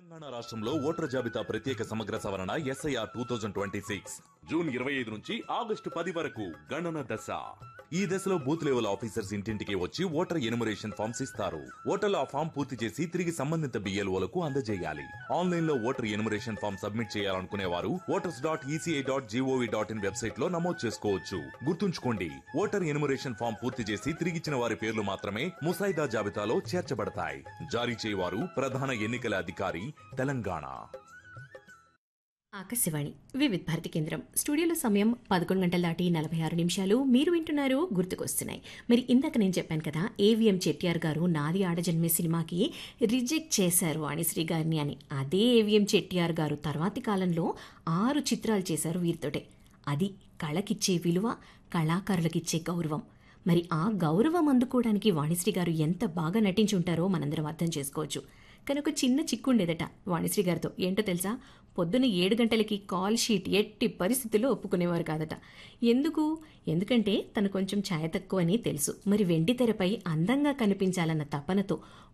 తెలంగాణ రాష్ట్రంలో ఓటర్ జాబితా ప్రత్యేక సమగ్ర సవరణ SIR two thousand twenty six June ఇరవై ఐదు నుంచి ఆగస్టు పది వరకు గణన దశ ఈ దశలో బూత్ లెవెల్ ఆఫీసర్స్ ఇంటింటికి వచ్చి ఓటర్ ఎనుమరేషన్ ఫామ్స్ ఇస్తారు ఓటర్లు ఆ ఫామ్ పూర్తి చేసి తిరిగి సంబంధిత బిఎల్ఓలకు అందజేయాలి ఆన్లైన్ లో ఓటర్ ఎనుమరేషన్ ఫామ్ సబ్మిట్ చేయాలనుకునే వారు voters dot ECI dot gov dot in website లో నమోదు చేసుకోవచ్చు గుర్తుంచుకోండి ఓటర్ ఎనుమరేషన్ ఫామ్ పూర్తి చేసి తిరిగిచ్చిన వారి పేర్లు మాత్రమే ముసాయిదా జాబితాలో చేర్చబడతాయి జారీ చేయవారు ప్రధాన ఎన్నికల అధికారి తెలంగాణ ఆకాశవాణి వివిధ భారతి కేంద్రం స్టూడియోలో సమయం పదకొండు గంటల దాటి నలభై ఆరు నిమిషాలు మీరు వింటున్నారు గుర్తుకొస్తున్నాయి మరి ఇందాక నేను చెప్పాను కదా ఏవిఎం చెట్టియార్ గారు నాది ఆడజన్మే సినిమాకి రిజెక్ట్ చేశారు వాణిశ్రీ గారిని అని అదే ఏవిఎం చెట్టియార్ గారు తర్వాతి కాలంలో ఆరు చిత్రాలు చేశారు వీరితోటే అది కళకిచ్చే విలువ కళాకారులకిచ్చే గౌరవం మరి ఆ గౌరవం అందుకోవడానికి వాణిశ్రీ గారు ఎంత బాగా నటించి ఉంటారో మనందరం అర్థం చేసుకోవచ్చు కానీ ఒక చిన్న చిక్కు ఉండేదట వాణిశ్రీ గారితో ఏంటో తెలుసా పొద్దున్న ఏడు గంటలకి కాల్ షీట్ ఎట్టి పరిస్థితుల్లో ఒప్పుకునేవారు కాదట ఎందుకు ఎందుకంటే తను కొంచెం ఛాయ తక్కువని తెలుసు మరి వెండి తెరపై అందంగా కనిపించాలన్న తపనతో